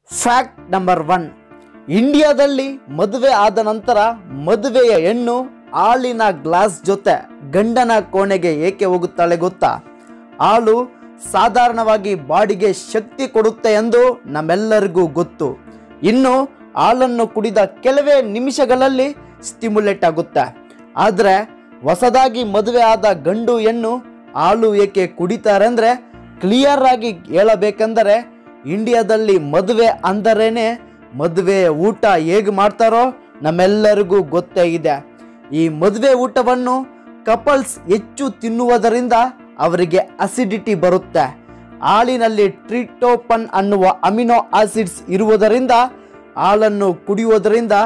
fact number one ಇಂಡಿಯಾದಲ್ಲಿ ಮದುವೆ ಆದ ನಂತರ ಮದುವೆಯ ಹೆಣ್ಣು ಹಾಲಿನ ಗ್ಲಾಸ್ ಜೊತೆ ಗಂಡನ ಕೋಣೆಗೆ ಏಕೆ ಹೋಗುತ್ತಾಳೆ ಗೊತ್ತಾ ಹಾಲು ಸಾಧಾರಣವಾಗಿ ಬಾಡಿಗೆ ಶಕ್ತಿ ಕೊಡುತ್ತೆ ಎಂದು ನಮ್ಮೆಲ್ಲರಿಗೂ ಗೊತ್ತು ಇನ್ನು ಹಾಲನ್ನು ಕುಡಿದ ಕೆಲವೇ ನಿಮಿಷಗಳಲ್ಲಿ ಸ್ಟಿಮ್ಯುಲೇಟ್ ಆಗುತ್ತೆ ಆದರೆ ಹೊಸದಾಗಿ ಮದುವೆ ಆದ ಗಂಡು ಹೆಣ್ಣು ಹಾಲು ಏಕೆ ಕುಡಿತಾರೆ ಅಂದರೆ ಕ್ಲಿಯರ್ ಆಗಿ ಹೇಳಬೇಕೆಂದರೆ ಇಂಡಿಯಾದಲ್ಲಿ ಮದುವೆ ಅಂದರೇನೆ ಮದುವೆ ಊಟ ಹೇಗೆ ಮಾಡ್ತಾರೋ ನಮ್ಮೆಲ್ಲರಿಗೂ ಗೊತ್ತೇ ಇದೆ ಈ ಮದುವೆ ಊಟವನ್ನು ಕಪಲ್ಸ್ ಹೆಚ್ಚು ತಿನ್ನುವುದರಿಂದ ಅವರಿಗೆ ಅಸಿಡಿಟಿ ಬರುತ್ತೆ ಹಾಲಿನಲ್ಲಿ ಟ್ರಿಟೋಪನ್ ಅನ್ನುವ ಅಮಿನೋ ಆಸಿಡ್ಸ್ ಇರುವುದರಿಂದ ಹಾಲನ್ನು ಕುಡಿಯುವುದರಿಂದ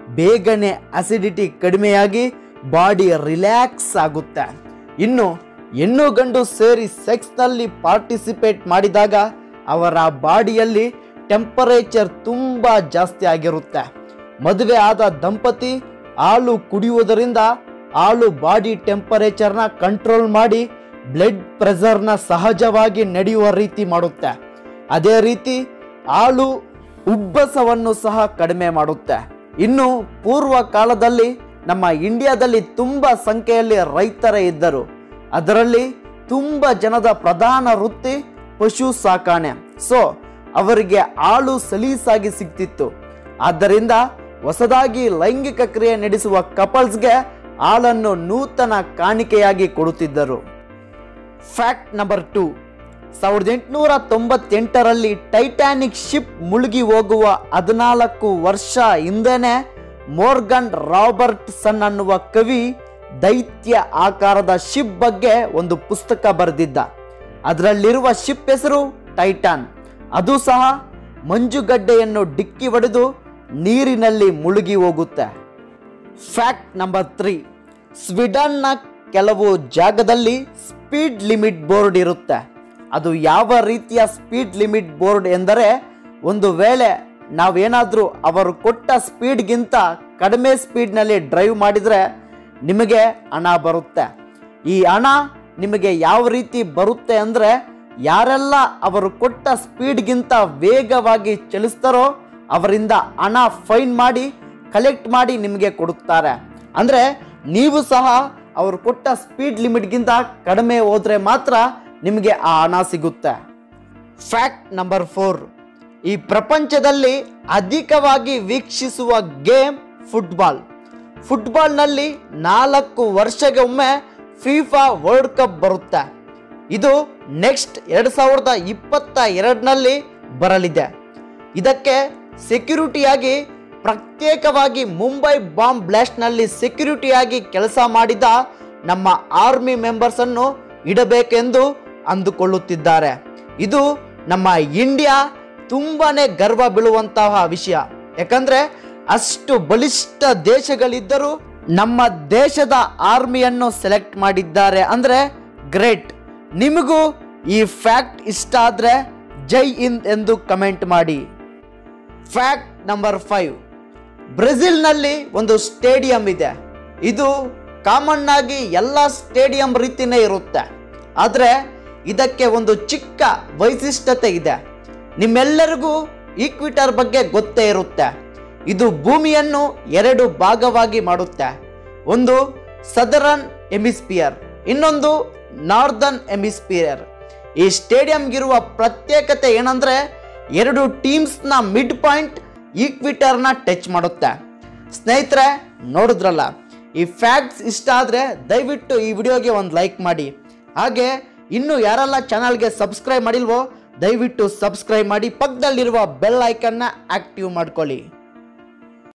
ಬೇಗನೆ ಅಸಿಡಿಟಿ ಕಡಿಮೆಯಾಗಿ ಬಾಡಿ ರಿಲ್ಯಾಕ್ಸ್ ಆಗುತ್ತೆ ಇನ್ನು ಹೆಣ್ಣು ಗಂಡು ಸೇರಿ ಸೆಕ್ಸ್ನಲ್ಲಿ ಪಾರ್ಟಿಸಿಪೇಟ್ ಮಾಡಿದಾಗ ಅವರ ಬಾಡಿಯಲ್ಲಿ ಟೆಂಪರೇಚರ್ ತುಂಬ ಜಾಸ್ತಿ ಆಗಿರುತ್ತೆ ಮದುವೆ ಆದ ದಂಪತಿ ಹಾಲು ಕುಡಿಯುವುದರಿಂದ ಹಾಲು ಬಾಡಿ ಟೆಂಪರೇಚರ್ನ ಕಂಟ್ರೋಲ್ ಮಾಡಿ ಬ್ಲಡ್ ಪ್ರೆಷರ್ನ ಸಹಜವಾಗಿ ನಡೆಯುವ ರೀತಿ ಮಾಡುತ್ತೆ ಅದೇ ರೀತಿ ಹಾಲು ಉಬ್ಬಸವನ್ನು ಸಹ ಕಡಿಮೆ ಮಾಡುತ್ತೆ ಇನ್ನು ಪೂರ್ವ ಕಾಲದಲ್ಲಿ ನಮ್ಮ ಇಂಡಿಯಾದಲ್ಲಿ ತುಂಬ ಸಂಖ್ಯೆಯಲ್ಲಿ ರೈತರೇ ಇದ್ದರು ಅದರಲ್ಲಿ ತುಂಬ ಜನದ ಪ್ರಧಾನ ವೃತ್ತಿ ಪಶು ಸಾಕಾಣೆ ಸೊ ಅವರಿಗೆ ಹಾಲು ಸಲೀಸಾಗಿ ಸಿಗ್ತಿತ್ತು ಆದ್ದರಿಂದ ಹೊಸದಾಗಿ ಲೈಂಗಿಕ ಕ್ರಿಯೆ ನಡೆಸುವ ಕಪಲ್ಸ್ಗೆ ಹಾಲನ್ನು ನೂತನ ಕಾಣಿಕೆಯಾಗಿ ಕೊಡುತ್ತಿದ್ದರು ಫ್ಯಾಕ್ಟ್ ನಂಬರ್ ಟು ಸಾವಿರದ ಎಂಟುನೂರ ತೊಂಬತ್ತೆಂಟರಲ್ಲಿ ಟೈಟಾನಿಕ್ ಶಿಪ್ ಮುಳುಗಿ ಹೋಗುವ ಹದಿನಾಲ್ಕು ವರ್ಷ ಹಿಂದೆನೆ ಮೋರ್ಗನ್ ರಾಬರ್ಟ್ಸನ್ ಅನ್ನುವ ಕವಿ ದೈತ್ಯ ಆಕಾರದ ಶಿಪ್ ಬಗ್ಗೆ ಒಂದು ಪುಸ್ತಕ ಬರೆದಿದ್ದ ಅದರಲ್ಲಿರುವ ಶಿಪ್ ಹೆಸರು ಟೈಟಾನ್ ಅದು ಸಹ ಮಂಜುಗಡ್ಡೆಯನ್ನು ಡಿಕ್ಕಿ ಹೊಡೆದು ನೀರಿನಲ್ಲಿ ಮುಳುಗಿ ಹೋಗುತ್ತೆ ಫ್ಯಾಕ್ಟ್ ನಂಬರ್ ತ್ರೀ ಸ್ವೀಡನ್ನ ಕೆಲವು ಜಾಗದಲ್ಲಿ ಸ್ಪೀಡ್ ಲಿಮಿಟ್ ಬೋರ್ಡ್ ಇರುತ್ತೆ ಅದು ಯಾವ ರೀತಿಯ ಸ್ಪೀಡ್ ಲಿಮಿಟ್ ಬೋರ್ಡ್ ಎಂದರೆ ಒಂದು ವೇಳೆ ನಾವೇನಾದರೂ ಅವರು ಕೊಟ್ಟ ಸ್ಪೀಡ್ಗಿಂತ ಕಡಿಮೆ ಸ್ಪೀಡ್ನಲ್ಲಿ ಡ್ರೈವ್ ಮಾಡಿದರೆ ನಿಮಗೆ ಹಣ ಬರುತ್ತೆ ಈ ಹಣ ನಿಮಗೆ ಯಾವ ರೀತಿ ಬರುತ್ತೆ ಅಂದರೆ ಯಾರೆಲ್ಲ ಅವರು ಕೊಟ್ಟ ಸ್ಪೀಡ್ಗಿಂತ ವೇಗವಾಗಿ ಚಲಿಸ್ತಾರೋ ಅವರಿಂದ ಹಣ ಫೈನ್ ಮಾಡಿ ಕಲೆಕ್ಟ್ ಮಾಡಿ ನಿಮಗೆ ಕೊಡುತ್ತಾರೆ ಅಂದರೆ ನೀವು ಸಹ ಅವರು ಕೊಟ್ಟ ಸ್ಪೀಡ್ ಲಿಮಿಟ್ಗಿಂತ ಕಡಿಮೆ ಹೋದರೆ ಮಾತ್ರ ನಿಮಗೆ ಆ ಹಣ ಸಿಗುತ್ತೆ ಫ್ಯಾಕ್ಟ್ ನಂಬರ್ ಫೋರ್ ಈ ಪ್ರಪಂಚದಲ್ಲಿ ಅಧಿಕವಾಗಿ ವೀಕ್ಷಿಸುವ ಗೇಮ್ ಫುಟ್ಬಾಲ್ ಫುಟ್ಬಾಲ್ನಲ್ಲಿ ನಾಲ್ಕು ವರ್ಷಗೊಮ್ಮೆ ಫಿಫಾ ವರ್ಲ್ಡ್ ಕಪ್ ಬರುತ್ತೆ ಇದು ನೆಕ್ಸ್ಟ್ ಎರಡು ಸಾವಿರದ ಇಪ್ಪತ್ತ ಎರಡರಲ್ಲಿ ಬರಲಿದೆ ಇದಕ್ಕೆ ಸೆಕ್ಯೂರಿಟಿಯಾಗಿ ಪ್ರತ್ಯೇಕವಾಗಿ ಮುಂಬೈ ಬಾಂಬ್ ಬ್ಲಾಸ್ಟ್ನಲ್ಲಿ ಸೆಕ್ಯೂರಿಟಿಯಾಗಿ ಕೆಲಸ ಮಾಡಿದ ನಮ್ಮ ಆರ್ಮಿ ಮೆಂಬರ್ಸನ್ನು ಇಡಬೇಕೆಂದು ಅಂದುಕೊಳ್ಳುತ್ತಿದ್ದಾರೆ ಇದು ನಮ್ಮ ಇಂಡಿಯಾ ತುಂಬಾನೇ ಗರ್ವ ಬೀಳುವಂತಹ ವಿಷಯ ಯಾಕಂದ್ರೆ ಅಷ್ಟು ಬಲಿಷ್ಠ ದೇಶಗಳಿದ್ದರೂ ನಮ್ಮ ದೇಶದ ಆರ್ಮಿಯನ್ನು ಸೆಲೆಕ್ಟ್ ಮಾಡಿದ್ದಾರೆ ಅಂದ್ರೆ ಗ್ರೇಟ್ ನಿಮಗೂ ಈ ಫ್ಯಾಕ್ಟ್ ಇಷ್ಟ ಆದ್ರೆ ಜೈ ಹಿಂದ್ ಎಂದು ಕಮೆಂಟ್ ಮಾಡಿ ಫ್ಯಾಕ್ಟ್ ನಂಬರ್ ಫೈವ್ ಬ್ರೆಜಿಲ್ನಲ್ಲಿ ಒಂದು ಸ್ಟೇಡಿಯಂ ಇದೆ ಇದು ಕಾಮನ್ ಆಗಿ ಎಲ್ಲ ಸ್ಟೇಡಿಯಂ ರೀತಿನೇ ಇರುತ್ತೆ ಆದರೆ ಇದಕ್ಕೆ ಒಂದು ಚಿಕ್ಕ ವೈಶಿಷ್ಟ್ಯತೆ ಇದೆ ನಿಮ್ಮೆಲ್ಲರಿಗೂ ಈಕ್ವಿಟರ್ ಬಗ್ಗೆ ಗೊತ್ತೇ ಇರುತ್ತೆ ಇದು ಭೂಮಿಯನ್ನು ಎರಡು ಭಾಗವಾಗಿ ಮಾಡುತ್ತೆ ಒಂದು ಸದರನ್ ಎಮಿಸ್ಪಿಯರ್ ಇನ್ನೊಂದು ನಾರ್ದರ್ನ್ ಎಮಿಸ್ಪಿಯರ್ ಈ ಸ್ಟೇಡಿಯಂಗಿರುವ ಪ್ರತ್ಯೇಕತೆ ಏನಂದ್ರೆ ಎರಡು ಟೀಮ್ಸ್ನ ಮಿಡ್ ಪಾಯಿಂಟ್ ಈಕ್ವಿಟರ್ನ ಟಚ್ ಮಾಡುತ್ತೆ ಸ್ನೇಹಿತರೆ ನೋಡಿದ್ರಲ್ಲ ಈ ಫ್ಯಾಕ್ಟ್ಸ್ ಇಷ್ಟ ಆದರೆ ದಯವಿಟ್ಟು ಈ ವಿಡಿಯೋಗೆ ಒಂದು ಲೈಕ್ ಮಾಡಿ ಹಾಗೆ ಇನ್ನು ಯಾರೆಲ್ಲ ಚಾನಲ್ಗೆ ಸಬ್ಸ್ಕ್ರೈಬ್ ಮಾಡಿಲ್ವೋ ದಯವಿಟ್ಟು ಸಬ್ಸ್ಕ್ರೈಬ್ ಮಾಡಿ ಪಕ್ಕದಲ್ಲಿರುವ ಬೆಲ್ ಐಕನ್ನ ಆಕ್ಟಿವ್ ಮಾಡ್ಕೊಳ್ಳಿ